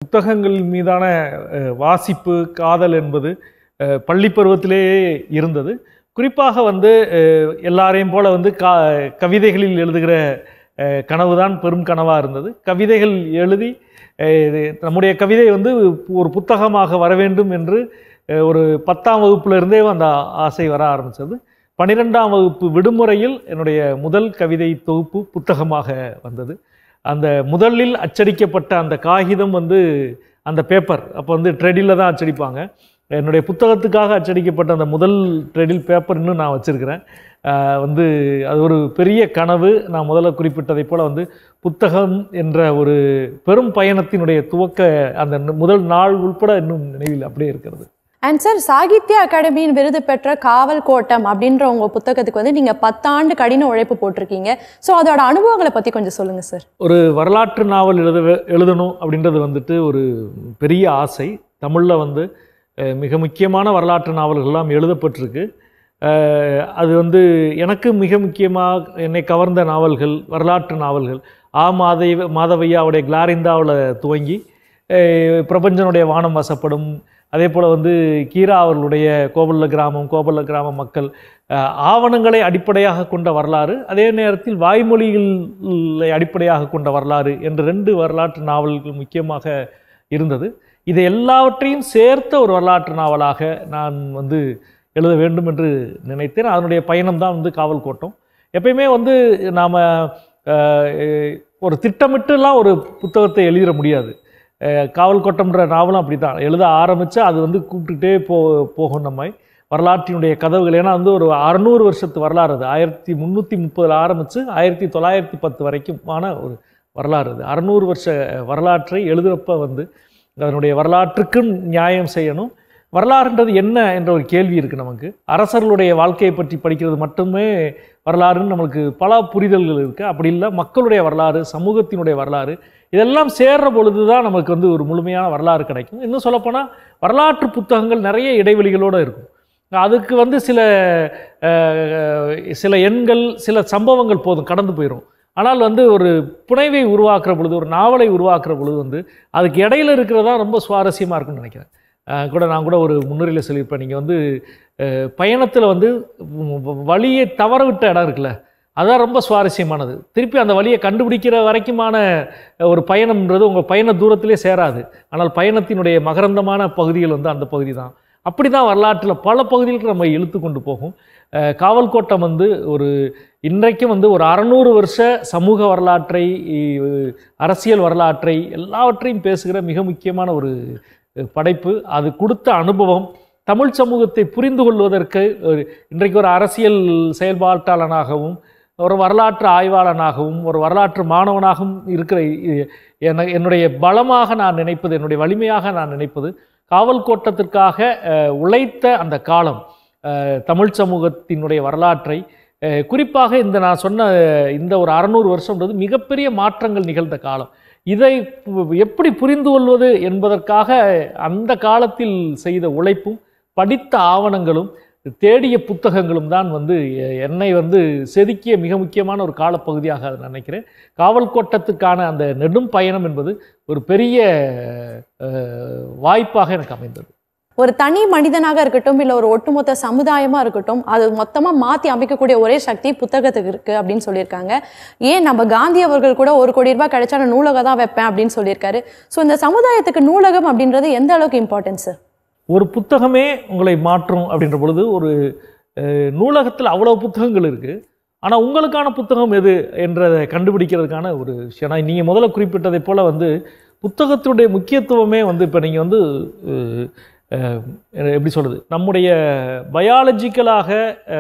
புத்தகங்கள் மீதான அஹ், வாசிப்பு காதல் என்பது அஹ், பள்ளி பருவத்திலேயே இருந்தது குறிப்பாக வந்து அஹ், எல்லாரையும் போல வந்து கா கவிதைகளில் எழுதுகிற அஹ், கனவுதான் பெரும் கனவாக இருந்தது கவிதைகள் எழுதி அஹ், இது நம்முடைய கவிதை வந்து ஒரு புத்தகமாக வர வேண்டும் என்று அஹ், ஒரு பத்தாம் வகுப்புல இருந்தே அந்த ஆசை வர ஆரம்பித்தது பன்னிரெண்டாம் வகுப்பு விடுமுறையில் என்னுடைய முதல் கவிதை தொகுப்பு புத்தகமாக வந்தது அந்த முதலில் அச்சடிக்கப்பட்ட அந்த காகிதம் வந்து அந்த பேப்பர் அப்போ வந்து ட்ரெடில் தான் அச்சடிப்பாங்க என்னுடைய புத்தகத்துக்காக அச்சடிக்கப்பட்ட அந்த முதல் ட்ரெடில் பேப்பர் இன்னும் நான் வச்சுருக்கிறேன் வந்து அது ஒரு பெரிய கனவு நான் முதல்ல குறிப்பிட்டதைப் போல் வந்து புத்தகம் என்ற ஒரு பெரும் பயணத்தினுடைய துவக்க அந்த முதல் நாள் உட்பட இன்னும் நினைவில் அப்படியே இருக்கிறது அண்ட் சார் சாகித்ய அகாடமியின் விருது பெற்ற காவல் கோட்டம் அப்படின்ற உங்க புத்தகத்துக்கு வந்து நீங்க பத்தாண்டு கடின உழைப்பு போட்டிருக்கீங்க ஸோ அதோட அனுபவங்களை பத்தி கொஞ்சம் சொல்லுங்க சார் ஒரு வரலாற்று நாவல் எழுத எழுதணும் அப்படின்றது வந்துட்டு ஒரு பெரிய ஆசை தமிழில் வந்து அஹ், மிக முக்கியமான வரலாற்று நாவல்கள்லாம் எழுதப்பட்டிருக்கு அஹ், அது வந்து எனக்கு மிக முக்கியமாக என்னை கவர்ந்த நாவல்கள் வரலாற்று நாவல்கள் ஆ மாதவ மாதவையாவுடைய கிளாரிந்தாவில் துவங்கி அஹ், பிரபஞ்சனுடைய வானம் வசப்படும் அதே போல் வந்து கீரா அவர்களுடைய கோபல்ல கிராமம் கோபல்ல கிராம மக்கள் அஹ், ஆவணங்களை அடிப்படையாக கொண்ட வரலாறு அதே நேரத்தில் வாய்மொழிகளை அடிப்படையாக கொண்ட வரலாறு என்ற ரெண்டு வரலாற்று நாவல்கள் முக்கியமாக இருந்தது இதை எல்லாவற்றையும் சேர்த்த ஒரு வரலாற்று நாவலாக நான் வந்து எழுத வேண்டும் என்று நினைத்தேன் அதனுடைய பயணம்தான் வந்து காவல் கோட்டம் எப்பயுமே வந்து நாம் ஒரு திட்டமிட்டுலாம் ஒரு புத்தகத்தை எழுதிட முடியாது அஹ், காவல் கோட்டம்ன்ற நாவலும் அப்படி தான் எழுத ஆரம்பித்தா அது வந்து கூப்பிட்டுட்டே போ போகும் நம்ம வரலாற்றினுடைய கதவுகள் ஏன்னா வந்து ஒரு அறநூறு வருஷத்து வரலாறு அது ஆயிரத்தி முந்நூற்றி முப்பதில் ஆரம்பித்து ஆயிரத்தி தொள்ளாயிரத்தி பத்து வரைக்குமான ஒரு வரலாறு அது அறநூறு வருஷ வரலாற்றை எழுதுகிறப்ப வந்து அதனுடைய வரலாற்றுக்கும் நியாயம் செய்யணும் வரலாறுன்றது என்ன என்ற ஒரு கேள்வி இருக்குது நமக்கு அரசர்களுடைய வாழ்க்கையை பற்றி படிக்கிறது மட்டுமே வரலாறுன்னு நம்மளுக்கு பல புரிதல்கள் இருக்குது அப்படி இல்லை மக்களுடைய வரலாறு சமூகத்தினுடைய வரலாறு இதெல்லாம் சேர்ற பொழுது தான் நமக்கு வந்து ஒரு முழுமையான வரலாறு கிடைக்கும் இன்னும் சொல்லப்போனால் வரலாற்று புத்தகங்கள் நிறைய இடைவெளிகளோடு இருக்கும் அதுக்கு வந்து சில அஹ், சில எண்கள் சில சம்பவங்கள் போதும் கடந்து போயிடும் ஆனால் வந்து ஒரு புனைவை உருவாக்குற பொழுது ஒரு நாவலை உருவாக்குற பொழுது வந்து அதுக்கு இடையில இருக்கிறதா ரொம்ப சுவாரஸ்யமாக இருக்கும்னு நினைக்கிறேன் அஹ், கூட நான் கூட ஒரு முன்னுரையில் சொல்லியிருப்பேன் நீங்கள் வந்து பயணத்தில் வந்து வ- வழியை தவற விட்ட இடம் இருக்குல்ல அதான் ரொம்ப சுவாரஸ்யமானது திருப்பி அந்த வழியை கண்டுபிடிக்கிற வரைக்குமான ஒரு பயணம்ன்றது உங்கள் பயண தூரத்திலே சேராது ஆனால் பயணத்தினுடைய மகரந்தமான பகுதிகள் வந்து அந்த பகுதி தான் அப்படி தான் வரலாற்றில் பல பகுதிகளுக்கு நம்ம இழுத்து கொண்டு போகும் அஹ், காவல் கோட்டம் வந்து ஒரு இன்றைக்கும் வந்து ஒரு அறநூறு வருஷ சமூக வரலாற்றை இ- அரசியல் வரலாற்றை எல்லாவற்றையும் பேசுகிற மிக முக்கியமான ஒரு அஹ், படைப்பு அது கொடுத்த அனுபவம் தமிழ் சமூகத்தை புரிந்து கொள்வதற்கு ஒரு இன்றைக்கு ஒரு அரசியல் செயல்பாட்டாளனாகவும் ஒரு வரலாற்று ஆய்வாளனாகவும் ஒரு வரலாற்று மாணவனாகவும் இருக்கிற இ- என என்னுடைய பலமாக நான் நினைப்பது என்னுடைய வலிமையாக நான் நினைப்பது காவல் கோட்டத்திற்காக அஹ், உழைத்த அந்த காலம் அஹ், தமிழ் சமூகத்தினுடைய வரலாற்றை அஹ், குறிப்பாக இந்த நான் சொன்ன அஹ், இந்த ஒரு அறநூறு வருஷம்ன்றது மிகப்பெரிய மாற்றங்கள் நிகழ்ந்த காலம் இதை பு- எப்படி புரிந்து கொள்வது என்பதற்காக அந்த காலத்தில் செய்த உழைப்பும் படித்த ஆவணங்களும் தேடிய புத்தகங்களும் தான் வந்து எ- என்னை வந்து செதுக்கிய மிக முக்கியமான ஒரு காலப்பகுதியாக அதை நினைக்கிறேன் காவல் கோட்டத்துக்கான அந்த நெடும் பயணம் என்பது ஒரு பெரிய அஹ், வாய்ப்பாக எனக்கு அமைந்தது ஒரு தனி மனிதனாக இருக்கட்டும் இல்ல ஒரு ஒட்டுமொத்த சமுதாயமா இருக்கட்டும் அது மொத்தமா மாத்தி அமைக்கக்கூடிய ஒரே சக்தி புத்தகத்துக்கு இருக்கு அப்படின்னு சொல்லியிருக்காங்க ஏன் நம்ம காந்தி அவர்கள் கூட ஒரு கோடி ரூபாய் கிடைச்சா நான் நூலகம் தான் வைப்பேன் அப்படின்னு சொல்லியிருக்காரு ஸோ இந்த சமுதாயத்துக்கு நூலகம் அப்படின்றது எந்த அளவுக்கு இம்பார்ட்டன்ஸ் ஒரு புத்தகமே உங்களை மாற்றும் அப்படின்ற பொழுது ஒரு அஹ், நூலகத்தில் அவ்வளோ புத்தகங்கள் இருக்குது ஆனால் உங்களுக்கான புத்தகம் எது என்றதை கண்டுபிடிக்கிறதுக்கான ஒரு விஷயம் நான் நீங்கள் முதல்ல குறிப்பிட்டதை போல் வந்து புத்தகத்தினுடைய முக்கியத்துவமே வந்து இப்போ நீங்கள் வந்து அஹ், அஹ், எப்படி சொல்கிறது நம்முடைய பயாலஜிக்கலாக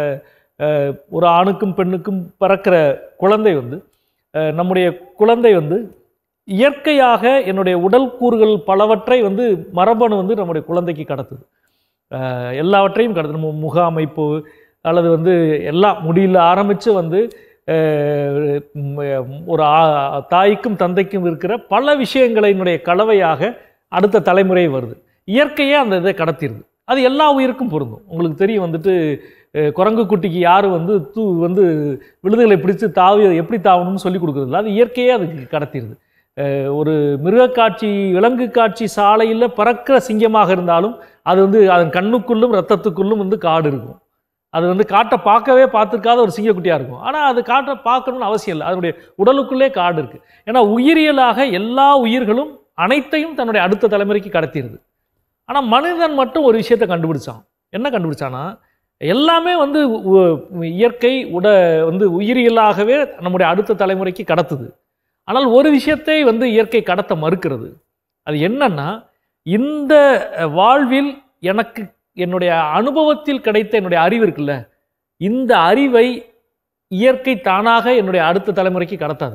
ஒரு ஆணுக்கும் பெண்ணுக்கும் பிறக்கிற குழந்தை வந்து அஹ், நம்முடைய குழந்தை வந்து இயற்கையாக என்னுடைய உடல் கூறுகள் பலவற்றை வந்து மரபணு வந்து நம்முடைய குழந்தைக்கு கடத்துது அஹ் எல்லாவற்றையும் கடத்துது நம்ம முக அமைப்பு அல்லது வந்து எல்லாம் முடியல ஆரம்பித்து வந்து அஹ் உம் ஒரு ஆ- தாய்க்கும் தந்தைக்கும் இருக்கிற பல விஷயங்களினுடைய கலவையாக அடுத்த தலைமுறை வருது இயற்கையே அந்த இதை கடத்திடுது அது எல்லா உயிருக்கும் பொருந்தும் உங்களுக்கு தெரியும் வந்துட்டு அஹ் குரங்கு குட்டிக்கு யார் வந்து தூ வந்து விழுதுகளை பிடிச்சு தாவி அதை எப்படி தாவணும்னு சொல்லி கொடுக்குறதில்ல அது இயற்கையே அதுக்கு கடத்திடுது அஹ், ஒரு மிருகக்காட்சி விலங்கு காட்சி சாலையில் பறக்கிற சிங்கமாக இருந்தாலும் அது வந்து அதன் கண்ணுக்குள்ளும் ரத்தத்துக்குள்ளும் வந்து காடு இருக்கும் அது வந்து காட்டை பார்க்கவே பார்த்துருக்காத ஒரு சிங்கக்குட்டியாக இருக்கும் ஆனால் அது காட்டை பார்க்கணும்னு அவசியம் இல்லை அதனுடைய உடலுக்குள்ளே காடு இருக்குது ஏன்னா உயிரியலாக எல்லா உயிர்களும் அனைத்தையும் தன்னுடைய அடுத்த தலைமுறைக்கு கடத்திடுது ஆனால் மனிதன் மட்டும் ஒரு விஷயத்தை கண்டுபிடிச்சான் என்ன கண்டுபிடிச்சானா எல்லாமே வந்து உ- இயற்கை உட வந்து உயிரியலாகவே நம்முடைய அடுத்த தலைமுறைக்கு கடத்துது ஆனால் ஒரு விஷயத்தை வந்து இயற்கை கடத்த மறுக்கிறது அது என்னன்னா இந்த அஹ், வாழ்வில் எனக்கு என்னுடைய அனுபவத்தில் கிடைத்த என்னுடைய அறிவு இருக்குல்ல இந்த அறிவை இயற்கை தானாக என்னுடைய அடுத்த தலைமுறைக்கு கடத்தாது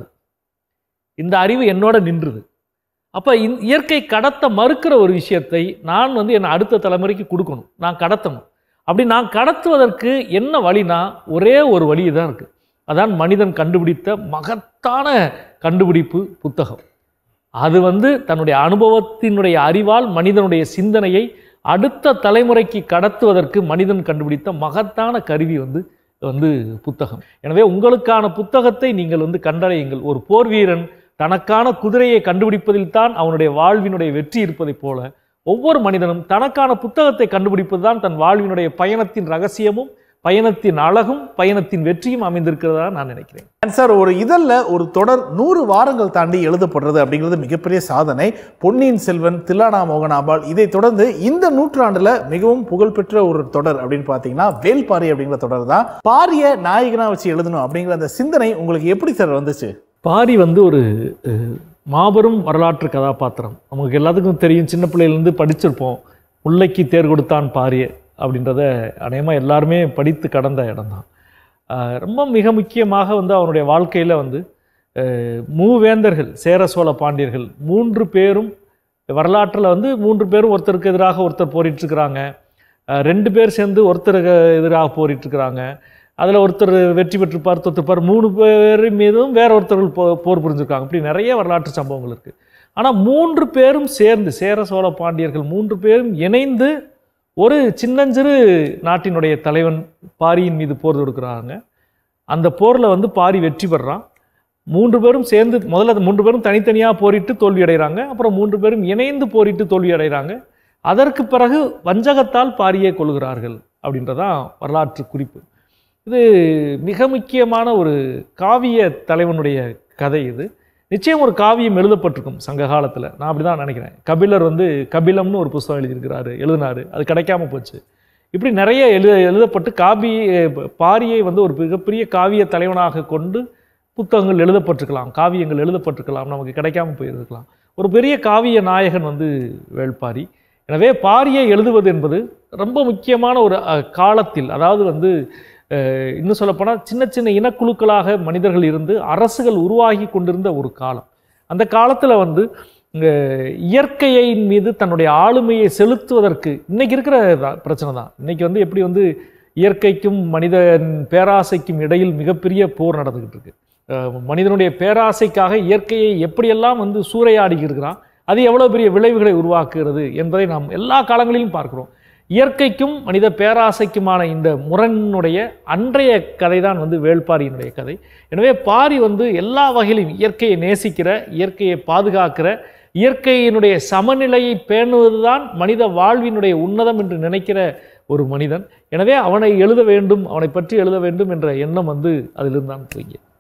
இந்த அறிவு என்னோட நின்றுது அப்போ இந் இயற்கை கடத்த மறுக்கிற ஒரு விஷயத்தை நான் வந்து என் அடுத்த தலைமுறைக்கு கொடுக்கணும் நான் கடத்தணும் அப்படி நான் கடத்துவதற்கு என்ன வழினா ஒரே ஒரு வழி தான் இருக்குது அதான் மனிதன் கண்டுபிடித்த மகத்தான கண்டுபிடிப்பு புத்தகம் அது வந்து தன்னுடைய அனுபவத்தினுடைய அறிவால் மனிதனுடைய சிந்தனையை அடுத்த தலைமுறைக்கு கடத்துவதற்கு மனிதன் கண்டுபிடித்த மகத்தான கருவி வந்து வந்து புத்தகம் எனவே உங்களுக்கான புத்தகத்தை நீங்கள் வந்து கண்டடையுங்கள் ஒரு போர் வீரன் தனக்கான குதிரையை கண்டுபிடிப்பதில் தான் அவனுடைய வாழ்வினுடைய வெற்றி இருப்பதைப் போல ஒவ்வொரு மனிதனும் தனக்கான புத்தகத்தை கண்டுபிடிப்பதுதான் தன் வாழ்வினுடைய பயணத்தின் ரகசியமும் பயணத்தின் அழகும் பயணத்தின் வெற்றியும் அமைந்திருக்கிறதா நான் நினைக்கிறேன் அண்ட் சார் ஒரு இதழில் ஒரு தொடர் நூறு வாரங்கள் தாண்டி எழுதப்படுறது அப்படிங்கிறது மிகப்பெரிய சாதனை பொன்னியின் செல்வன் தில்லானா மோகனாபால் இதை தொடர்ந்து இந்த நூற்றாண்டுல மிகவும் புகழ்பெற்ற ஒரு தொடர் அப்படின்னு பார்த்தீங்கன்னா வேல்பாரி அப்படிங்கிற தொடர் தான் பாரிய நாயகனா வச்சு எழுதணும் அப்படிங்கிற அந்த சிந்தனை உங்களுக்கு எப்படி சார் வந்துச்சு பாரி வந்து ஒரு அஹ், மாபெரும் வரலாற்று கதாபாத்திரம் நமக்கு எல்லாத்துக்கும் தெரியும் சின்ன பிள்ளையிலேருந்து படிச்சிருப்போம் முல்லைக்கு தேர் கொடுத்தான் பாரிய அப்படின்றத அநேகமாக எல்லாருமே படித்து கடந்த இடம்தான் அஹ், ரொம்ப மிக முக்கியமாக வந்து அவனுடைய வாழ்க்கையில் வந்து அஹ், மூவேந்தர்கள் சேர சோழ பாண்டியர்கள் மூன்று பேரும் வரலாற்றில் வந்து மூன்று பேரும் ஒருத்தருக்கு எதிராக ஒருத்தர் போரிட்டுருக்கிறாங்க ரெண்டு பேர் சேர்ந்து ஒருத்தருக்கு எதிராக போரிட்டுருக்கிறாங்க அதில் ஒருத்தர் வெற்றி பெற்றிருப்பார் தோற்றுப்பார் மூணு பேர் மீதும் வேற ஒருத்தர்கள் போ போர் புரிஞ்சிருக்காங்க இப்படி நிறைய வரலாற்று சம்பவங்கள் இருக்குது ஆனால் மூன்று பேரும் சேர்ந்து சேர சோழ பாண்டியர்கள் மூன்று பேரும் இணைந்து ஒரு சின்னஞ்சிறு நாட்டினுடைய தலைவன் பாரியின் மீது போர் தொடுக்கிறாங்க அந்த போரில் வந்து பாரி வெற்றி பெறான் மூன்று பேரும் சேர்ந்து முதல்ல அது மூன்று பேரும் தனித்தனியாக போரிட்டு தோல்வி அடைகிறாங்க அப்புறம் மூன்று பேரும் இணைந்து போரிட்டு தோல்வி அடைகிறாங்க அதற்கு பிறகு வஞ்சகத்தால் பாரியை கொள்கிறார்கள் அப்படின்றதான் வரலாற்று குறிப்பு இது மிக முக்கியமான ஒரு காவிய தலைவனுடைய கதை இது நிச்சயம் ஒரு காவியம் எழுதப்பட்டிருக்கும் சங்க காலத்தில் நான் அப்படி தான் நினைக்கிறேன் கபிலர் வந்து கபிலம்னு ஒரு புஸ்தகம் எழுதியிருக்கிறாரு எழுதினாரு அது கிடைக்காம போச்சு இப்படி நிறைய எழுத எழுதப்பட்டு காபி பாரியை வந்து ஒரு மிகப்பெரிய காவிய தலைவனாக கொண்டு புத்தகங்கள் எழுதப்பட்டிருக்கலாம் காவியங்கள் எழுதப்பட்டிருக்கலாம் நமக்கு கிடைக்காம போயிருக்கலாம் ஒரு பெரிய காவிய நாயகன் வந்து வேள்பாரி எனவே பாரியை எழுதுவது என்பது ரொம்ப முக்கியமான ஒரு அஹ், காலத்தில் அதாவது வந்து அஹ், இன்னும் சொல்லப்போனால் சின்ன சின்ன இனக்குழுக்களாக மனிதர்கள் இருந்து அரசுகள் உருவாகி கொண்டிருந்த ஒரு காலம் அந்த காலத்தில் வந்து இங்க இயற்கையின் மீது தன்னுடைய ஆளுமையை செலுத்துவதற்கு இன்னைக்கு இருக்கிற தான் பிரச்சனை தான் இன்னைக்கு வந்து எப்படி வந்து இயற்கைக்கும் மனிதன் பேராசைக்கும் இடையில் மிகப்பெரிய போர் நடந்துக்கிட்டு இருக்கு அஹ் மனிதனுடைய பேராசைக்காக இயற்கையை எப்படியெல்லாம் வந்து சூறையாடி இருக்கிறான் அது எவ்வளோ பெரிய விளைவுகளை உருவாக்குகிறது என்பதை நாம் எல்லா காலங்களிலும் பார்க்கிறோம் இயற்கைக்கும் மனித பேராசைக்குமான இந்த முரணுடைய அன்றைய கதை தான் வந்து வேள்பாரியினுடைய கதை எனவே பாரி வந்து எல்லா வகையிலும் இயற்கையை நேசிக்கிற இயற்கையை பாதுகாக்கிற இயற்கையினுடைய சமநிலையை பேணுவதுதான் மனித வாழ்வினுடைய உன்னதம் என்று நினைக்கிற ஒரு மனிதன் எனவே அவனை எழுத வேண்டும் அவனை பற்றி எழுத வேண்டும் என்ற எண்ணம் வந்து அதிலிருந்து தான் துவங்கியது